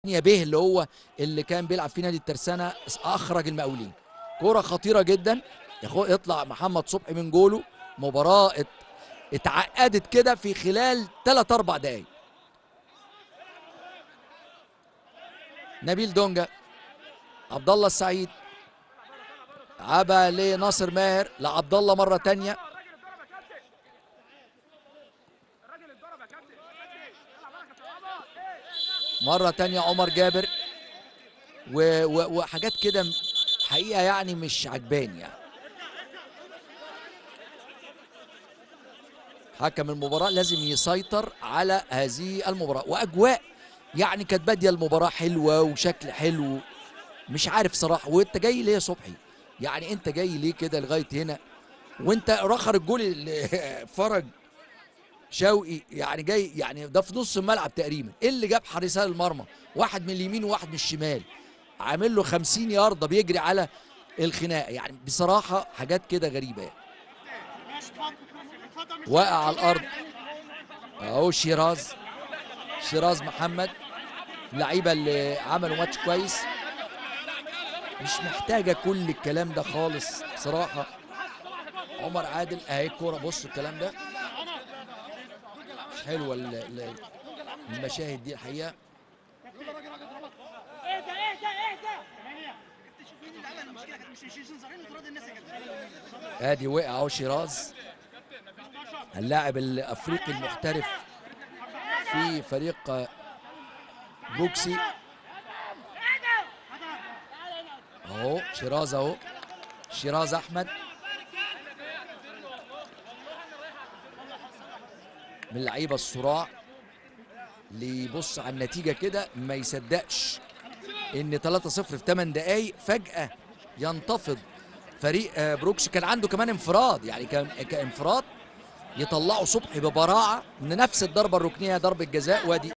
يا به اللي هو اللي كان بيلعب في نادي الترسانة اخرج المقاولين كرة خطيرة جدا يخو- يطلع محمد صبحي من جوله مباراة ات- اتعقدت كده في خلال 3 4 دقايق نبيل دونجا عبد الله السعيد عبا لناصر ماهر لعبد الله مرة تانية مرة تانية عمر جابر و و وحاجات كده م- حقيقة يعني مش عجباني يعني حكم المباراة لازم يسيطر على هذه المباراة وأجواء يعني كانت بادية المباراة حلوة وشكل حلو مش عارف صراحة وانت جاي ليه يا صبحي يعني انت جاي ليه كده لغاية هنا وانت رخر الجول اللي فرج شوقي يعني جاي يعني ده في نص الملعب تقريبا ايه اللي جاب حارسان المرمى واحد من اليمين وواحد من الشمال عامل له 50 ياردة بيجري على الخناقه يعني بصراحه حاجات كده غريبه يعني واقع على الارض اهو شيراز شيراز محمد اللعيبه اللي عملوا ماتش كويس مش محتاجه كل الكلام ده خالص بصراحه عمر عادل اهي الكوره بصوا الكلام ده مش حلوه ال- ال- المشاهد دي الحقيقه اهدى اهدى اهدى ادي وقع اهو شيراز اللاعب الافريقي المحترف في فريق بوكسي اهو شيراز اهو شيراز احمد من لعيبه الصراع اللي يبص على النتيجه كده ما يصدقش ان 3-0 في 8 دقائق فجاه ينتفض فريق آه، بروكس كان عنده كمان انفراد يعني كان كانفراد يطلعوا صبحي ببراعه من نفس الضربه الركنيه ضربه جزاء وادي